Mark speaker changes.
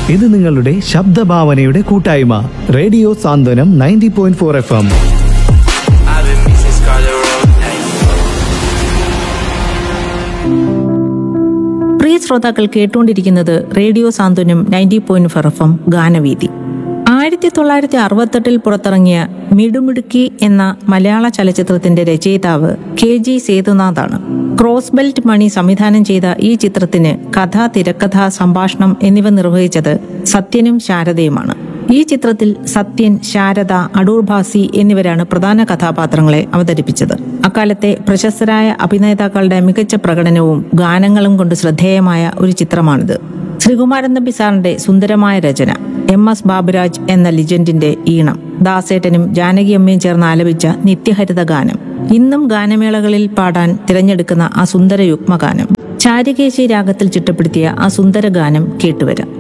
Speaker 1: ഇത് നിങ്ങളുടെ ശബ്ദഭാവനയുടെ കൂട്ടായ്മ radio Santhwanam ninety point four F M
Speaker 2: I've been missing Scarlet Road. Hey.
Speaker 3: പ്രിയ ശ്രോതാക്കൾ കേട്ടുകൊണ്ടിരിക്കുന്നത് radio Santhwanam ninety point four F M ഗാനവീതി ആയിരത്തി തൊള്ളായിരത്തി അറുപത്തെട്ടിൽ പുറത്തിറങ്ങിയ മിടുമിടുക്കി എന്ന മലയാള ചലച്ചിത്രത്തിന്റെ രചയിതാവ് കെ ജി സേതുനാഥാണ് ക്രോസ് ബെൽറ്റ് മണി സംവിധാനം ചെയ്ത ഈ ചിത്രത്തിന് കഥ തിരക്കഥ സംഭാഷണം എന്നിവ നിർവഹിച്ചത് സത്യനും ശാരദയുമാണ് ഈ ചിത്രത്തിൽ സത്യൻ ശാരദ അടൂർ ഭാസി എന്നിവരാണ് പ്രധാന കഥാപാത്രങ്ങളെ അവതരിപ്പിച്ചത് അക്കാലത്തെ പ്രശസ്തരായ അഭിനേതാക്കളുടെ മികച്ച പ്രകടനവും ഗാനങ്ങളും കൊണ്ട് ശ്രദ്ധേയമായ ഒരു ചിത്രമാണിത് ശ്രീകുമാരൻ നമ്പി സാറിന്റെ സുന്ദരമായ രചന എം എസ് ബാബുരാജ് എന്ന ലിജൻഡിന്റെ ഈണം ദാസേട്ടനും ജാനകിയമ്മയും ചേർന്ന് ആലപിച്ച നിത്യഹരിത ഗാനം ഇന്നും ഗാനമേളകളിൽ പാടാൻ തിരഞ്ഞെടുക്കുന്ന ആ സുന്ദര യുഗ്മഗാനം ചാരികേശി രാഗത്തിൽ ചിട്ടപ്പെടുത്തിയ ആ സുന്ദര ഗാനം കേട്ടുവരാം